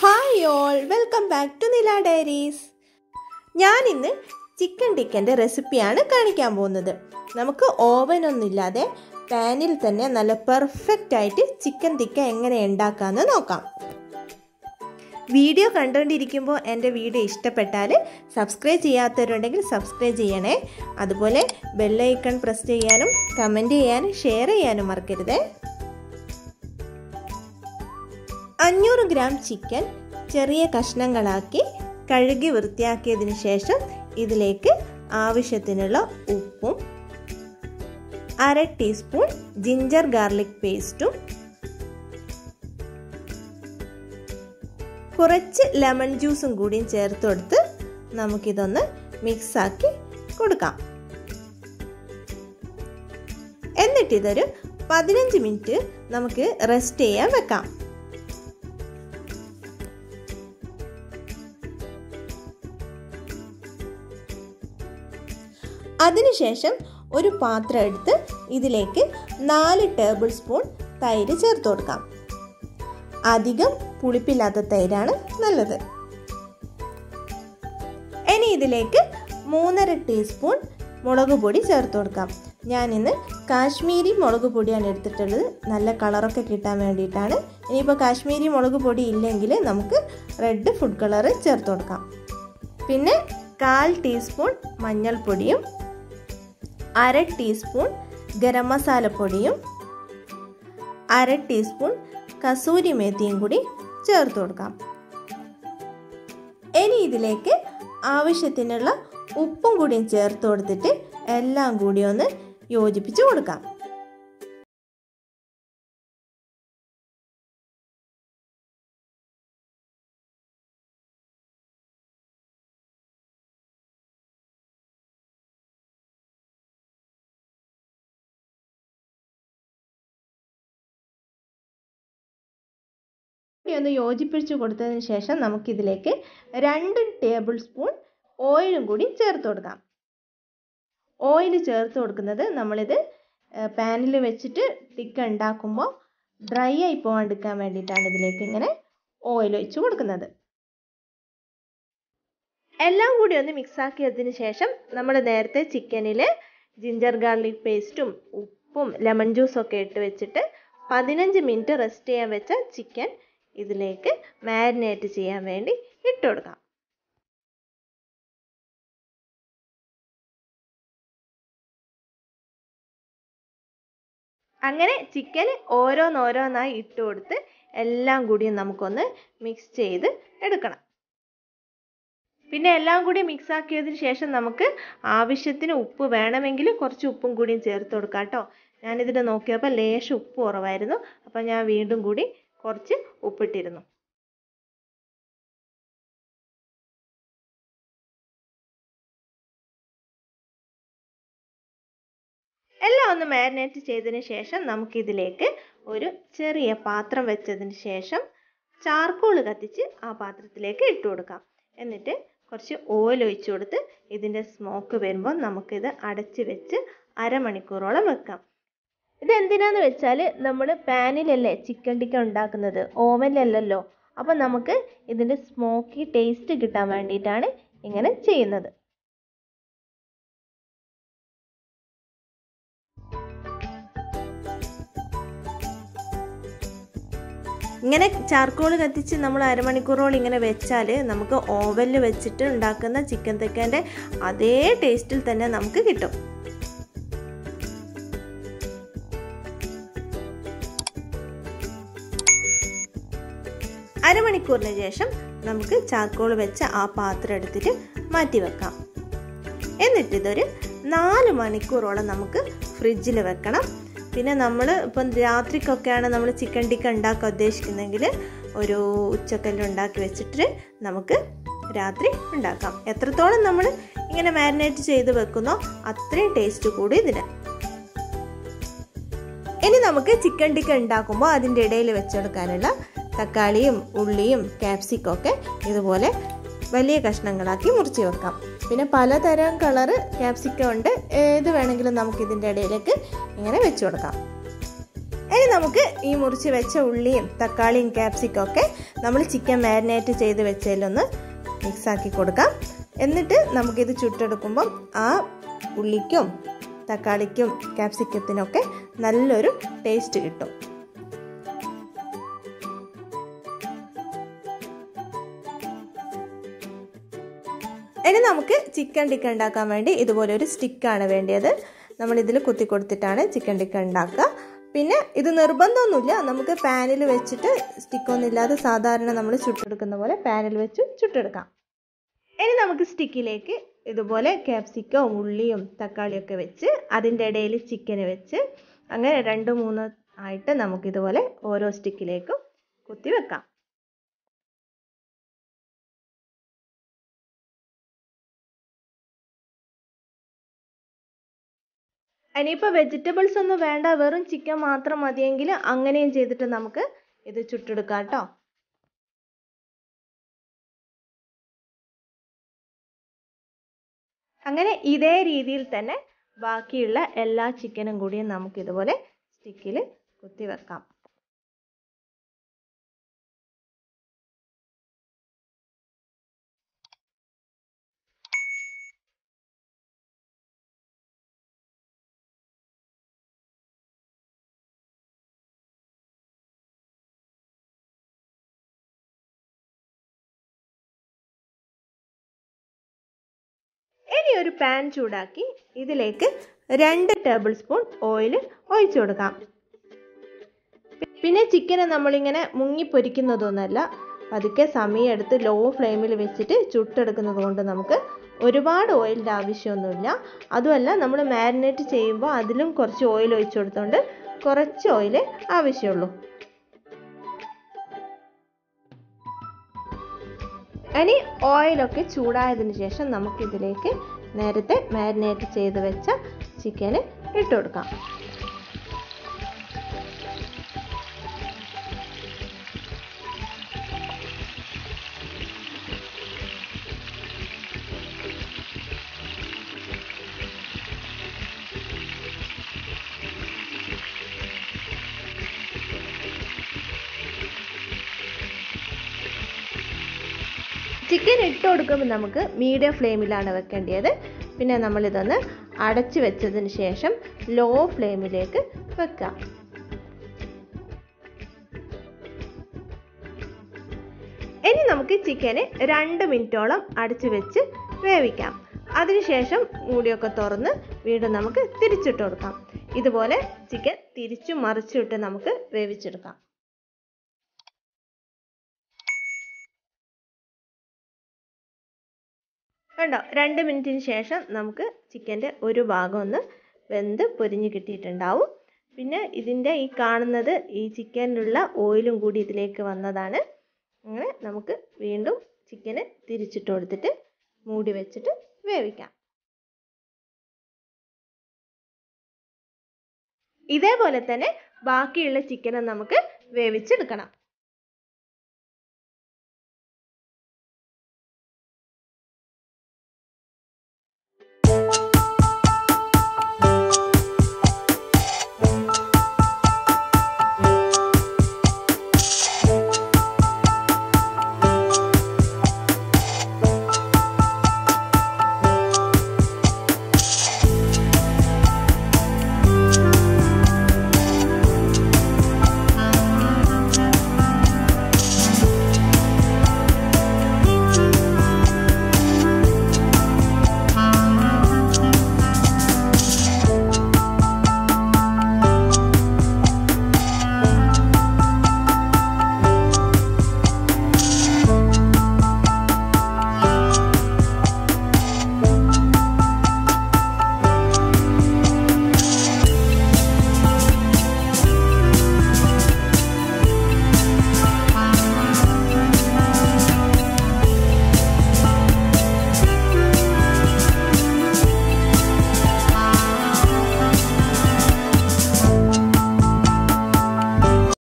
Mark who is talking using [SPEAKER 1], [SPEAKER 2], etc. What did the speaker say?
[SPEAKER 1] hi all welcome back to Nila diaries ഞാൻ ഇന്ന് chicken ടിക്കൻ്റെ റെസിപ്പിയാണ് കാണിക്കാൻ പോകുന്നത് നമുക്ക് ഓവനൊന്നുമില്ലാതെ പാനിൽ തന്നെ നല്ല പെർഫെക്റ്റ് ആയിട്ട് ചിക്കൻ ടിക്ക എങ്ങനെ ഉണ്ടാക്കാമെന്ന് നോക്കാം വീഡിയോ കണ്ടുകൊണ്ടിരിക്കുമ്പോൾ എൻ്റെ വീഡിയോ ഇഷ്ടപ്പെട്ടാൽ സബ്സ്ക്രൈബ് ചെയ്യാത്തവരുണ്ടെങ്കിൽ സബ്സ്ക്രൈബ് ചെയ്യണേ അതുപോലെ ബെല്ലൈക്കൺ പ്രസ് ചെയ്യാനും കമൻറ്റ് ചെയ്യാനും ഷെയർ ചെയ്യാനും മറക്കരുതേ അഞ്ഞൂറ് ഗ്രാം ചിക്കൻ ചെറിയ കഷ്ണങ്ങളാക്കി കഴുകി വൃത്തിയാക്കിയതിന് ശേഷം ഇതിലേക്ക് ആവശ്യത്തിനുള്ള ഉപ്പും അര ടീസ്പൂൺ ജിഞ്ചർ ഗാർലിക് പേസ്റ്റും കുറച്ച് ലെമൺ ജ്യൂസും കൂടിയും ചേർത്ത് കൊടുത്ത് നമുക്കിതൊന്ന് മിക്സാക്കി കൊടുക്കാം എന്നിട്ടിതൊരു പതിനഞ്ച് മിനിറ്റ് നമുക്ക് റെസ്റ്റ് ചെയ്യാൻ വെക്കാം അതിനുശേഷം ഒരു പാത്രം എടുത്ത് ഇതിലേക്ക് നാല് ടേബിൾ സ്പൂൺ തൈര് ചേർത്ത് കൊടുക്കാം അധികം പുളിപ്പില്ലാത്ത തൈരാണ് നല്ലത് ഇനി ഇതിലേക്ക് മൂന്നര ടീസ്പൂൺ മുളക് പൊടി ചേർത്ത് കൊടുക്കാം ഞാൻ ഇന്ന് കാശ്മീരി മുളക് പൊടിയാണ് എടുത്തിട്ടുള്ളത് നല്ല കളറൊക്കെ കിട്ടാൻ വേണ്ടിയിട്ടാണ് ഇനിയിപ്പോൾ കാശ്മീരി മുളക് പൊടി ഇല്ലെങ്കിൽ നമുക്ക് റെഡ് ഫുഡ് കളർ ചേർത്ത് കൊടുക്കാം പിന്നെ കാൽ ടീസ്പൂൺ മഞ്ഞൾപ്പൊടിയും അര ടീസ്പൂൺ ഗരം മസാലപ്പൊടിയും അര ടീസ്പൂൺ കസൂരി മേത്തിയും കൂടി ചേർത്ത് കൊടുക്കാം ഇനി ഇതിലേക്ക് ആവശ്യത്തിനുള്ള ഉപ്പും കൂടിയും ചേർത്ത് കൊടുത്തിട്ട് എല്ലാം കൂടി ഒന്ന് യോജിപ്പിച്ച് കൊടുക്കാം ഒന്ന് യോജിപ്പിച്ച് കൊടുത്തതിന് ശേഷം നമുക്കിതിലേക്ക് രണ്ട് ടേബിൾ സ്പൂൺ ഓയിലും കൂടി ചേർത്ത് കൊടുക്കാം ഓയിൽ ചേർത്ത് കൊടുക്കുന്നത് നമ്മളിത് പാനിൽ വെച്ചിട്ട് ടിക്ക ഉണ്ടാക്കുമ്പോൾ ഡ്രൈ ആയി പോകാണ്ടിരിക്കാൻ വേണ്ടിയിട്ടാണ് ഇതിലേക്ക് ഇങ്ങനെ ഓയിൽ ഒഴിച്ച് കൊടുക്കുന്നത് എല്ലാം കൂടി ഒന്ന് മിക്സ് ആക്കിയതിന് ശേഷം നമ്മൾ നേരത്തെ ചിക്കനിൽ ജിഞ്ചർ ഗാർലിക് പേസ്റ്റും ഉപ്പും ലെമൺ ജ്യൂസും ഒക്കെ ഇട്ട് വെച്ചിട്ട് പതിനഞ്ച് മിനിറ്റ് റെസ്റ്റ് ചെയ്യാൻ വെച്ച ചിക്കൻ ഇതിലേക്ക് മാരിനേറ്റ് ചെയ്യാൻ വേണ്ടി ഇട്ട് കൊടുക്കാം അങ്ങനെ ചിക്കൻ ഓരോന്നോരോന്നായി ഇട്ട് കൊടുത്ത് എല്ലാം കൂടിയും നമുക്കൊന്ന് മിക്സ് ചെയ്ത് എടുക്കണം പിന്നെ എല്ലാം കൂടി മിക്സ് ആക്കിയതിന് ശേഷം നമുക്ക് ആവശ്യത്തിന് ഉപ്പ് വേണമെങ്കിൽ കുറച്ച് ഉപ്പും കൂടിയും ചേർത്ത് കൊടുക്കാം കേട്ടോ ഞാനിതിൽ നോക്കിയപ്പോൾ ലേശം ഉപ്പ് കുറവായിരുന്നു അപ്പോൾ ഞാൻ വീണ്ടും കൂടി കുറച്ച് ഉപ്പിട്ടിരുന്നു എല്ലാം ഒന്ന് മാരിനേറ്റ് ചെയ്തതിന് ശേഷം നമുക്കിതിലേക്ക് ഒരു ചെറിയ പാത്രം വെച്ചതിന് ശേഷം ചാർക്കോൾ കത്തിച്ച് ആ പാത്രത്തിലേക്ക് ഇട്ട് കൊടുക്കാം എന്നിട്ട് കുറച്ച് ഓയിൽ ഒഴിച്ചു കൊടുത്ത് ഇതിൻ്റെ സ്മോക്ക് വരുമ്പോൾ നമുക്കിത് അടച്ച് വെച്ച് അരമണിക്കൂറോളം വെക്കാം ഇതെന്തിനാന്ന് വെച്ചാൽ നമ്മൾ പാനിലല്ലേ ചിക്കൻ ടിക്ക ഉണ്ടാക്കുന്നത് ഓവനിലല്ലല്ലോ അപ്പോൾ നമുക്ക് ഇതിൻ്റെ സ്മോക്കി ടേസ്റ്റ് കിട്ടാൻ വേണ്ടിയിട്ടാണ് ഇങ്ങനെ ചെയ്യുന്നത് ഇങ്ങനെ ചാർക്കോൾ കത്തിച്ച് നമ്മൾ അരമണിക്കൂറോളം ഇങ്ങനെ വെച്ചാൽ നമുക്ക് ഓവനിൽ വെച്ചിട്ട് ഉണ്ടാക്കുന്ന ചിക്കൻ തെക്കേൻ്റെ അതേ ടേസ്റ്റിൽ തന്നെ നമുക്ക് കിട്ടും അരമണിക്കൂറിന് ശേഷം നമുക്ക് ചാർക്കോൾ വെച്ച ആ പാത്രം എടുത്തിട്ട് മാറ്റി വെക്കാം എന്നിട്ട് ഇതൊരു നാല് മണിക്കൂറോളം നമുക്ക് ഫ്രിഡ്ജിൽ വെക്കണം പിന്നെ നമ്മൾ ഇപ്പം രാത്രിക്കൊക്കെയാണ് നമ്മൾ ചിക്കൻ ടിക്ക ഉണ്ടാക്കാൻ ഉദ്ദേശിക്കുന്നെങ്കിൽ ഒരു ഉച്ചക്കല്ല് ഉണ്ടാക്കി വെച്ചിട്ട് നമുക്ക് രാത്രി ഉണ്ടാക്കാം എത്രത്തോളം നമ്മൾ ഇങ്ങനെ മാരിനേറ്റ് ചെയ്ത് വെക്കുന്നോ അത്രയും ടേസ്റ്റ് കൂടി ഇതിന് ഇനി നമുക്ക് ചിക്കൻ ടിക്ക ഉണ്ടാക്കുമ്പോൾ അതിൻ്റെ ഇടയിൽ വെച്ചെടുക്കാനുള്ള തക്കാളിയും ഉള്ളിയും ക്യാപ്സിക്കും ഒക്കെ ഇതുപോലെ വലിയ കഷ്ണങ്ങളാക്കി മുറിച്ച് വെക്കാം പിന്നെ പലതരം കളറ് ക്യാപ്സിക്കം ഉണ്ട് ഏത് വേണമെങ്കിലും നമുക്ക് ഇതിൻ്റെ ഇടയിലേക്ക് ഇങ്ങനെ വെച്ച് കൊടുക്കാം ഇനി നമുക്ക് ഈ മുറിച്ച് വെച്ച ഉള്ളിയും തക്കാളിയും ക്യാപ്സിക്കും ഒക്കെ നമ്മൾ ചിക്കൻ മാരിനേറ്റ് ചെയ്ത് വെച്ചതിലൊന്ന് മിക്സാക്കി കൊടുക്കാം എന്നിട്ട് നമുക്കിത് ചുട്ടെടുക്കുമ്പം ആ ഉള്ളിക്കും തക്കാളിക്കും ക്യാപ്സിക്കത്തിനൊക്കെ നല്ലൊരു ടേസ്റ്റ് കിട്ടും ഇനി നമുക്ക് ചിക്കൻ ടിക്ക ഉണ്ടാക്കാൻ വേണ്ടി ഇതുപോലെ ഒരു സ്റ്റിക്കാണ് വേണ്ടത് നമ്മൾ ഇതിൽ കുത്തി കൊടുത്തിട്ടാണ് ചിക്കൻ ടിക്ക ഉണ്ടാക്കുക പിന്നെ ഇത് നിർബന്ധമൊന്നുമില്ല നമുക്ക് പാനിൽ വെച്ചിട്ട് സ്റ്റിക്കൊന്നും ഇല്ലാതെ സാധാരണ നമ്മൾ ചുട്ടെടുക്കുന്ന പോലെ പാനിൽ വെച്ച് ചുട്ടെടുക്കാം ഇനി നമുക്ക് സ്റ്റിക്കിലേക്ക് ഇതുപോലെ ക്യാപ്സിക്കവും ഉള്ളിയും തക്കാളിയൊക്കെ വെച്ച് അതിൻ്റെ ഇടയിൽ ചിക്കന് വെച്ച് അങ്ങനെ രണ്ട് മൂന്ന് ആയിട്ട് നമുക്കിതുപോലെ ഓരോ സ്റ്റിക്കിലേക്കും കുത്തി വെക്കാം ഇനിയിപ്പോൾ വെജിറ്റബിൾസ് ഒന്നും വേണ്ട വെറും ചിക്കൻ മാത്രം മതിയെങ്കിൽ അങ്ങനെയും ചെയ്തിട്ട് നമുക്ക് ഇത് ചുട്ടെടുക്കാം കേട്ടോ അങ്ങനെ ഇതേ രീതിയിൽ തന്നെ ബാക്കിയുള്ള എല്ലാ ചിക്കനും കൂടിയും നമുക്ക് ഇതുപോലെ സ്റ്റിക്കിൽ കുത്തി വെക്കാം ഇനി ഒരു പാൻ ചൂടാക്കി ഇതിലേക്ക് രണ്ട് ടേബിൾ സ്പൂൺ ഓയിൽ ഒഴിച്ചു കൊടുക്കാം പിന്നെ ചിക്കനെ നമ്മളിങ്ങനെ മുങ്ങി പൊരിക്കുന്നതൊന്നുമല്ല പതുക്കെ സമയമെടുത്ത് ലോ ഫ്ലെയിമിൽ വെച്ചിട്ട് ചുട്ടെടുക്കുന്നത് കൊണ്ട് നമുക്ക് ഒരുപാട് ഓയിലിൻ്റെ ആവശ്യമൊന്നുമില്ല അതുമല്ല നമ്മൾ മാരിനേറ്റ് ചെയ്യുമ്പോൾ അതിലും കുറച്ച് ഓയിൽ ഒഴിച്ചു കൊടുത്തുകൊണ്ട് കുറച്ച് ഓയിൽ ആവശ്യമുള്ളൂ ഇനി ഓയിലൊക്കെ ചൂടായതിന് ശേഷം നമുക്കിതിലേക്ക് നേരത്തെ മാരിനേറ്റ് ചെയ്ത് വെച്ച ചിക്കന് ഇട്ട് കൊടുക്കാം ചിക്കൻ ഇട്ട് കൊടുക്കുമ്പോൾ നമുക്ക് മീഡിയം ഫ്ലെയിമിലാണ് വെക്കേണ്ടത് പിന്നെ നമ്മളിതൊന്ന് അടച്ചു വെച്ചതിന് ശേഷം ലോ ഫ്ലെയിമിലേക്ക് വെക്കാം ഇനി നമുക്ക് ചിക്കന് രണ്ട് മിനിറ്റോളം അടച്ചു വെച്ച് വേവിക്കാം അതിനുശേഷം മൂടിയൊക്കെ തുറന്ന് വീണ്ടും നമുക്ക് തിരിച്ചിട്ട് കൊടുക്കാം ഇതുപോലെ ചിക്കൻ തിരിച്ചു മറിച്ചിട്ട് നമുക്ക് വേവിച്ചെടുക്കാം കണ്ടോ രണ്ട് മിനിറ്റിന് ശേഷം നമുക്ക് ചിക്കൻ്റെ ഒരു ഭാഗം ഒന്ന് വെന്ത് പൊരിഞ്ഞ് കിട്ടിയിട്ടുണ്ടാവും പിന്നെ ഇതിൻ്റെ ഈ കാണുന്നത് ഈ ചിക്കനിലുള്ള ഓയിലും കൂടി ഇതിലേക്ക് വന്നതാണ് അങ്ങനെ നമുക്ക് വീണ്ടും ചിക്കന് തിരിച്ചിട്ട് കൊടുത്തിട്ട് മൂടി വെച്ചിട്ട് വേവിക്കാം ഇതേപോലെ തന്നെ ബാക്കിയുള്ള ചിക്കനും നമുക്ക് വേവിച്ചെടുക്കണം